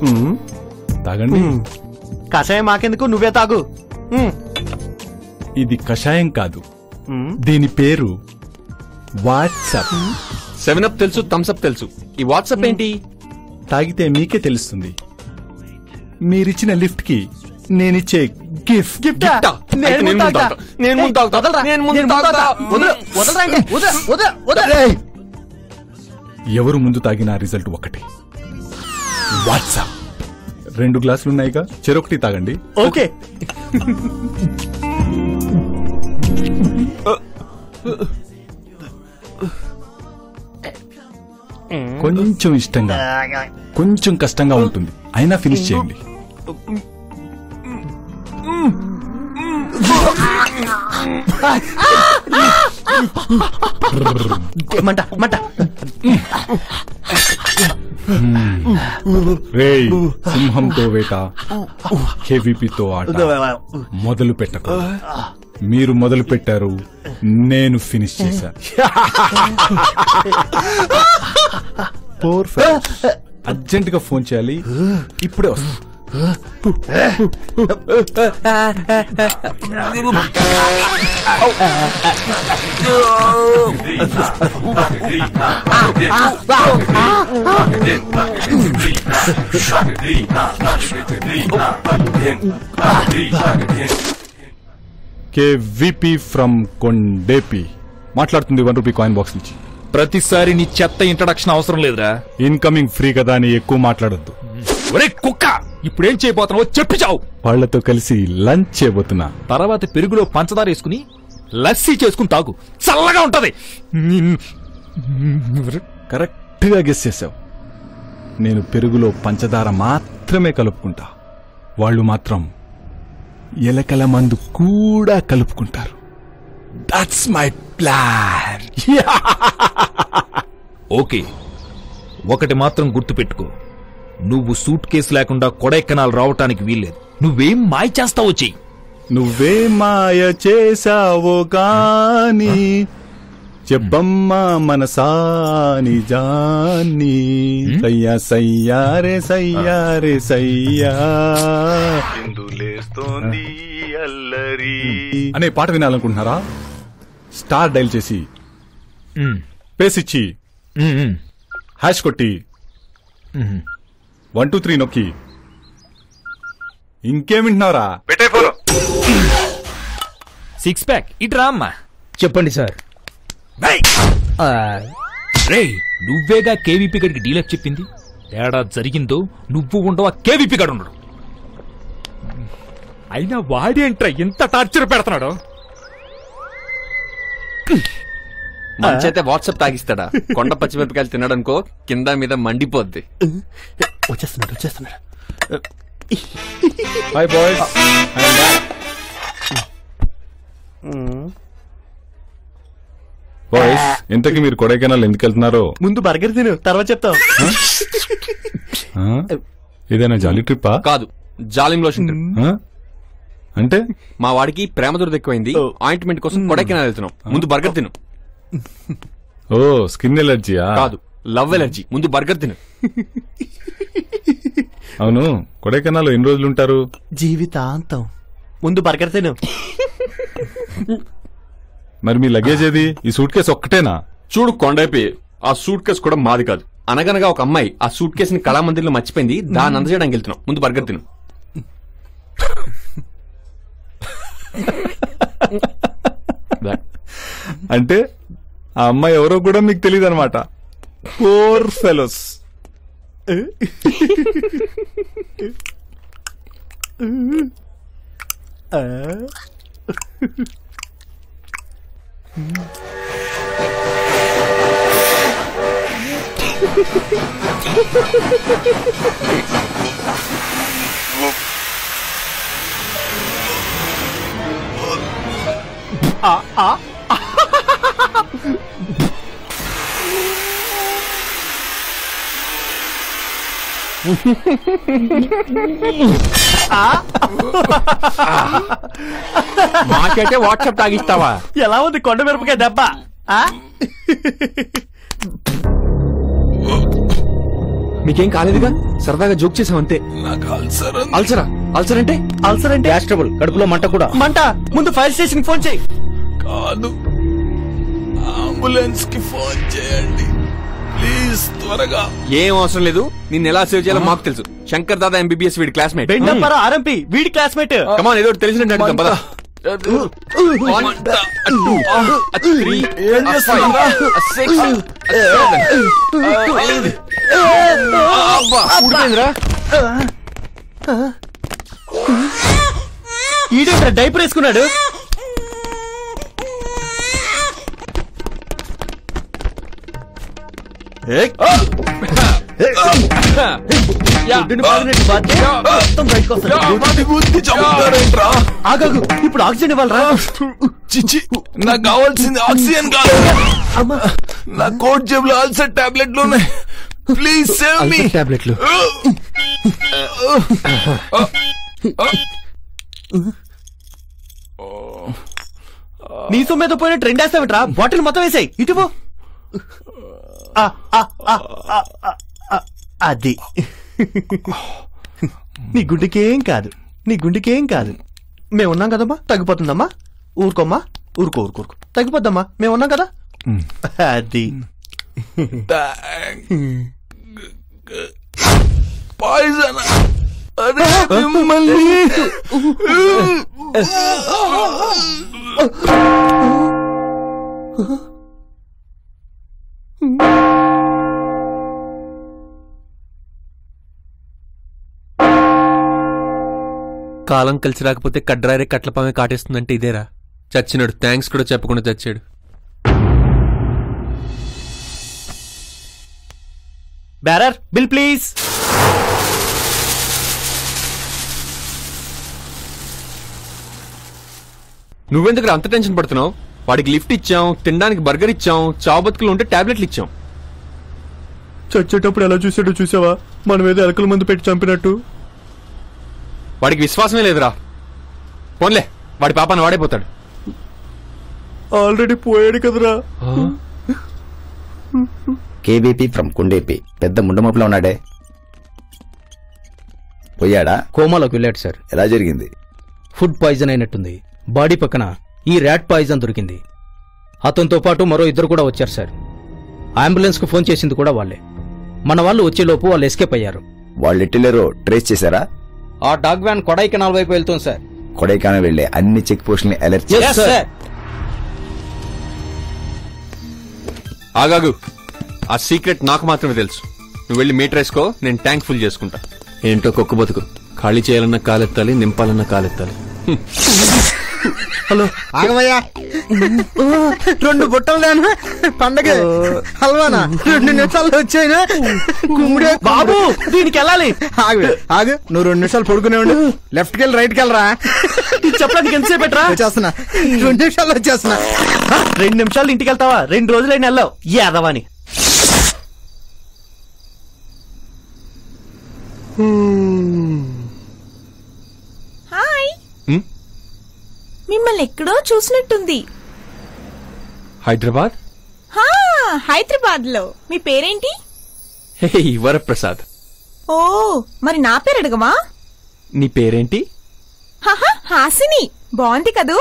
తాగండి కషాయం మాకెందుకు నువ్వే తాగు మ్మ్. ఇది కషాయం కాదు మ్మ్. దీని పేరు వాట్సాప్ సెవెన్ అప్ తెలుసు థమ్స్ అప్ తెలుసు ఈ వాట్సాప్ ఏంటి తాగితే మీకే తెలుస్తుంది మీరిచ్చిన లిఫ్ట్ కి నేనిచ్చే గిఫ్ట్ గిఫ్టా? గిఫ్టా? నేను అయితే నేను ముందు ముందు తాగుతా. తాగుతా. నేను ముందు తాగుతా. వదలరా. నేను ముందు నేను ముందు తాగుతా. తాగుతా. వదలు. వదలరా అంటే. వదలు. వదలు. వదలు. ఎవరు ముందు తాగిన రిజల్ట్ ఒకటి వాట్సాప్ రెండు గ్లాసులు ఉన్నాయిగా చెరొకటి తాగండి ఓకే కొంచెం ఇష్టంగా కొంచెం కష్టంగా ఉంటుంది అయినా ఫినిష్ చేయండి మంట మంట రేయ్ సింహంతో వేట హెవీపీతో ఆట మొదలు పెట్టకు మీరు మొదలు పెట్టారు నేను ఫినిష్ చేశాను Poor fellows. అర్జెంట్ గా ఫోన్ చేయాలి ఇప్పుడే వస్తా కేవిపి ఫ్రమ్ కొండేపి మాట్లాడుతుంది వన్ రూపీ కాయిన్ బాక్స్ నుంచి ప్రతిసారి నీ చెత్త ఇంట్రడక్షన్ అవసరం లేదురా ఇన్కమింగ్ ఫ్రీ కదా అని ఎక్కువ మాట్లాడొద్దు ఒరే కుక్క ఇప్పుడేం చేయబోతున్నావో చెప్పి చావు వాళ్ళతో కలిసి లంచ్ చేయబోతున్నా తర్వాత పెరుగులో పంచదార వేసుకుని లస్సీ చేసుకుని తాగు చల్లగా ఉంటది నిన్ను- కరెక్ట్ గా గెస్ చేసావు నేను పెరుగులో పంచదార మాత్రమే కలుపుకుంటా వాళ్ళు మాత్రం ఎలకల మందు కూడా కలుపుకుంటారు దట్స్ మై ప్లాన్ ఓకే ఒకటి మాత్రం గుర్తుపెట్టుకో నువ్వు సూట్ కేసు లేకుండా కొడైకెనాల్ రావటానికి వీల్లేదు నువ్వేం మాయ చేస్తావో చెయ్యి నువ్వే మాయ చేసావో గాని చెప్పమ్మా మనసాని జాని సయ్యా సయ్యారే సయ్యారే సయ్యా ఎందులేస్తోంది అల్లరి అనే పాట వినాలనుకుంటున్నారా స్టార్ డైల్ చేసి ఉమ్, పేస్ ఇచ్చి ఉమ్, ఉమ్, హ్యాష్ కొట్టి ఉమ్. వన్ టూ త్రీ నొక్కి ఇంకేం వింటున్నారా పెట్టే ఫోన్ సిక్స్ ప్యాక్ ఇట్రా అమ్మా చెప్పండి సార్ రే నువ్వేగా కేవీపీ గడికి డీలర్ చెప్పింది తేడా జరిగిందో నువ్వు ఉండవు ఆ కేవీపీ గడు ఉండడు అయినా వాడేంట్రా ఎంత టార్చర్ పెడుతున్నాడు మంచి అయితే వాట్సాప్ తాగిస్తాడా కొండ పచ్చిమిరపకాయలు తినడానికో కింద మీద మండిపోద్ది వచ్చేస్తున్నాడు వచ్చేస్తున్నాడు హాయ్ బాయ్స్ బాయ్స్ ఇంతకీ మీరు కొడైకెనాల్ ఎందుకు వెళ్తున్నారో ముందు బర్గర్ తిను తర్వాత చెప్తాం ఆ? ఇదేనా జాలీ ట్రిప్పా కాదు జాలిం లోషన్ trip. ఆ? అంటే మా వాడికి ప్రేమ దురద ఎక్కువైంది ఆయింట్మెంట్ కోసం కొడైకెనాల్ వెళ్తున్నాం ముందు బర్గర్ తిను ఓ స్కిన్ ఎలర్జీయా కాదు లవ్ ఎలర్జీ ముందు బర్గర్ తిను అవును కొడైకెనాల్ ఎన్ని రోజులు ఉంటారు జీవితాంతం ముందు బర్గర్ తిను మరి మీ లగేజ్ ఏది ఈ సూట్ కేసు ఒక్కటేనా చూడు కొండైపోయి ఆ సూట్ కేసు కూడా మాది కాదు అనగనగా ఒక అమ్మాయి ఆ సూట్ కేసుని కళామందిర్లో మర్చిపోయింది దాన్ని అందజేయడానికి వెళ్తున్నాం ముందు బర్గర్ తిను దా. అంటే ఆ అమ్మాయి ఎవరో కూడా మీకు తెలియదు అనమాట ఫోర్ ఫెలోస్ మాకైతే వాట్సాప్ తాగిస్తావా ఎలా ఉంది కొండ మిరపకాయ దెబ్బ ఆ? మీకేం కాలేదుగా సరదాగా జోక్ చేసాం అంతే నాకు అల్సర్ అల్సరా అల్సర్ అంటే అల్సర్ అంటే గ్యాస్ ట్రబుల్ కడుపులో మంట కూడా మంట ముందు ఫైర్ స్టేషన్ ఫోన్ చేయి కాదు అంబులెన్స్ కి ఫోన్ చేయండి ప్లీజ్ త్వరగా ఏం అవసరం లేదు నిన్ను ఎలా సేవ్ చేయాలో మాకు తెలుసు శంకర్ దాదా ఎంబీబీఎస్ వీడి క్లాస్మేట్ బెండప్పరా ఆర్ఎంపీ వీడి క్లాస్మేట్ కమాన్ ఏదో ఒకటి తెలిసినట్టు అడుగుదాం పద One, a two, a three, a five, a six, a seven, a eight. అబ్బా, ఉడిపోయిందిరా. ఈడేంట్రా డైపర్ వేసుకున్నాడు గుడ్డుని బాదినట్టు బాధ్యత మొత్తం బయటకు వస్తాడు. అది బుద్ధి చంపుతారేంట్రా ఆగాగు ఇప్పుడు ఆక్సిజన్ ఇవ్వాలరా చిచ్చి నాకు కావాల్సింది ఆక్సిజన్ కాదు అమ్మా నా కోట్ జేబులో అల్సర్ టాబ్లెట్లు ఉన్నాయి ప్లీజ్ సేవ్ మీ టాబ్లెట్లు నీ సొమ్మేద పోయిన ట్రెండ్ వేస్తావేంట్రా బాటిల్ మొత్తం వేసాయి ఇటు పో ఆ, ఆ, ఆ, ఆ, ఆ, ఆ, అది నీ గుండెకేం కాదు నీ గుండెకేం కాదు మేము ఉన్నాం కదమ్మా తగ్గిపోతుందమ్మా ఊరుకోమ్మా ఊరుకో ఊరుకో ఊరుకో తగ్గిపోద్దమ్మా మేము ఉన్నాం కదా అది పాయిజన్ అరే మిమ్మల్ని కాలం కలిసి రాకపోతే కడ్రారే కట్లపామే కాటేస్తుందంటే ఇదేరా చచ్చినాడు థ్యాంక్స్ కూడా చెప్పకుండా చచ్చాడు బ్యారర్ బిల్ ప్లీజ్ నువ్వెందుకు అంత టెన్షన్ పడుతున్నావు వాడికి లిఫ్ట్ ఇచ్చాం తినడానికి బర్గర్ ఇచ్చాం చావు బతుకులు ఉంటే టాబ్లెట్లు ఇచ్చాం చచ్చేటప్పుడు ఎలా చూసాడో చూసావా మనం ఏదో ఎలకల మందు పెట్టి చంపినట్టు వాడికి విశ్వాసమే లేదురా పోన్లే వాడి పాపాన్ని వాడైపోతాడు ఆల్రెడీ పోయాడు కదరా కేబీపీ ఫ్రమ్ కుండేపి పెద్ద ముండమపులో ఉన్నాడే పోయాడా కోమాలోకి వెళ్ళాడు సార్ ఎలా జరిగింది ఫుడ్ పాయిజన్ అయినట్టుంది బాడీ పక్కన ఈ ర్యాట్ పాయిజన్ దొరికింది అతనితో పాటు మరో ఇద్దరు కూడా వచ్చారు సార్ అంబులెన్స్ కు ఫోన్ చేసింది కూడా వాళ్ళే మన వాళ్ళు వచ్చేలోపు వాళ్ళు ఎస్కేప్ అయ్యారు వాళ్ళు ఎట్టిలేరో ట్రేస్ చేశారా ఆ డాగ్ వ్యాన్ కొడైకెనాల్ వైపు వెళ్తుంది సార్ కొడైకానల్ వెళ్లే అన్ని చెక్ పోస్టుల్ని అలర్ట్ చేసి Yes, sir. ఆగాగు ఆ సీక్రెట్ నాకు మాత్రమే తెలుసు నువ్వు వెళ్ళి మీటర్ వేసుకో నేను ట్యాంక్ ఫుల్ చేసుకుంటా ఏంటో కుక్క బతుకు ఖాళీ చేయాలన్న కాలెత్తాలి నింపాలన్న కాలెత్తాలి ఆగమయ్యా రెండు బుట్టలు దానా పండగ హల్వానా రెండు నిమిషాల్లో వచ్చాయినా కుమ్ముడే బాబు దీనికి వెళ్ళాలి ఆగు ఆగు నువ్వు రెండు నిమిషాలు పడుకునే ఉండు లెఫ్ట్ కి వెళ్ళి రైట్ కి వెళ్ళరా ఇది చెప్పడానికి ఎంతసేపు పెట్టరా వచ్చేస్తున్నా రెండు నిమిషాల్లో వచ్చేస్తున్నా రెండు నిమిషాలు ఇంటికి వెళ్తావా రెండు రోజులైనా వెళ్ళావు యాదవాని హాయ్ హ్మ్? మిమ్మల్ని ఎక్కడో చూసినట్టుంది హైదరాబాద్ హా హైదరాబాద్ లో మీ పేరేంటి హే వరప్రసాద్ ఓ మరి నా పేరు అడగమా నీ పేరేంటి హహ, హాసిని బాగుంది కదూ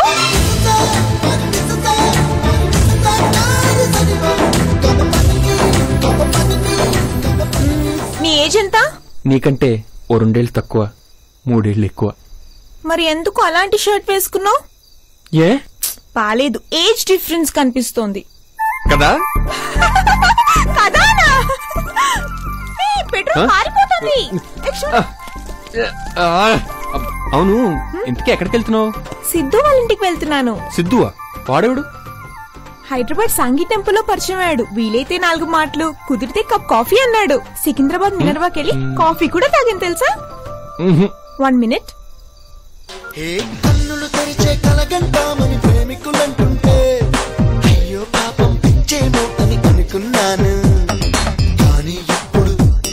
మ్మ్, మీ ఏజ్ ఎంత నీకంటే ఓ రెండేళ్ళు తక్కువ మూడేళ్ళు ఎక్కువ మరి ఎందుకు అలాంటి షర్ట్ వేసుకున్నావు ఏ బాలేదు ఏజ్ డిఫరెన్స్ కనిపిస్తోంది కదా కదానా ఏ, పెట్రోల్ హ? మారిపోతుంది ఏ, చూడు. ఆ, అవును ఇంతకీ ఎక్కడికి వెళ్తున్నావు సిద్ధు వాళ్ళ ఇంటికి వెళ్తున్నాను సిద్ధువా వాడేవాడు హైదరాబాద్ సాంగీ టెంపుల్ లో పరిచయం అయ్యాడు వీలైతే నాలుగు మాటలు కుదిరితే కప్ కాఫీ అన్నాడు సికింద్రాబాద్ మినర్వాకి వెళ్ళి కాఫీ కూడా తాగాను తెలుసా మ్హూ. వన్ మినిట్ కన్నులు తెరిచే కలగంటామని ప్రేమికులంటుంటే అయ్యో పాపం పిచ్చేమో అని అనుకున్నాను కానీ ఇప్పుడు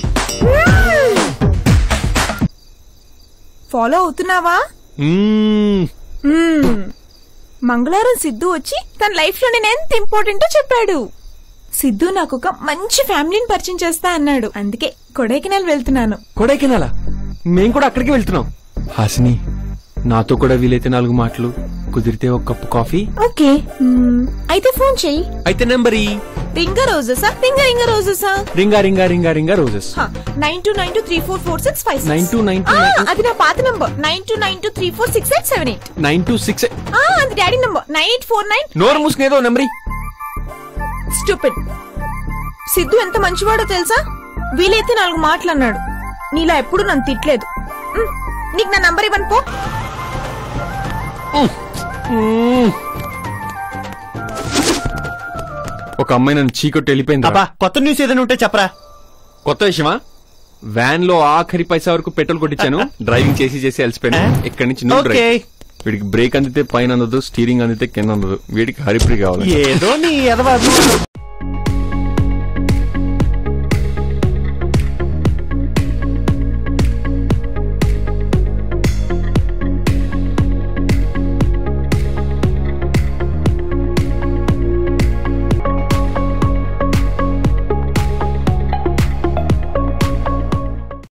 ఫాలో అవుతున్నావా మ్మ్. మ్మ్. మంగళవారం సిద్ధు వచ్చి తన లైఫ్ లో నేను ఎంత ఇంపార్టెంటో చెప్పాడు సిద్ధు నాకు ఒక మంచి ఫ్యామిలీని పరిచయం చేస్తా అన్నాడు అందుకే కొడైకెనాల్ వెళ్తున్నాను కొడైకెనాలా మేం కూడా అక్కడికి వెళ్తున్నాం హాసిని నాతో కూడా వీలైతే నాలుగు మాటలు కుదిరితే ఒక కప్పు కాఫీ ఓకే మ్మ్, అయితే ఫోన్ చెయ్యి అయితే నెంబర్ రింగ రోజెసా రింగ రింగ రోజెసా రింగా రింగా రింగా రింగా roses nine two nine two three four four six five 9292 అది నా పాత number nine two nine two three four six eight seven eight nine two six అది daddy number nine eight four nine నోరు మూసుకునేదో నెంబర్ స్టూపిడ్ సిద్ధు ఎంత మంచివాడో తెలుసా వీలైతే నాలుగు మాటలు అన్నాడు నీలా ఎప్పుడు నన్ను తిట్టలేదు మ్, నీకు నా నంబర్ ఇవ్వను పో ఒక అమ్మాయి నన్ను చీకొట్టి వెళ్ళిపోయింది అబ్బా కొత్త న్యూస్ ఏదైనా ఉంటే చెప్పరా కొత్త విషయమా వ్యాన్ లో ఆఖరి పైసా వరకు పెట్రోల్ కొట్టించాను డ్రైవింగ్ చేసి చేసి అలసిపోయాను ఇక్కడి నుంచి నువ్వు ఓకే డ్రైవ్ వీడికి బ్రేక్ అందితే పైన అందదు స్టీరింగ్ అందితే కింద అందదు వీడికి హరిప్రి కావాలి ఏదో నీ ఎదవా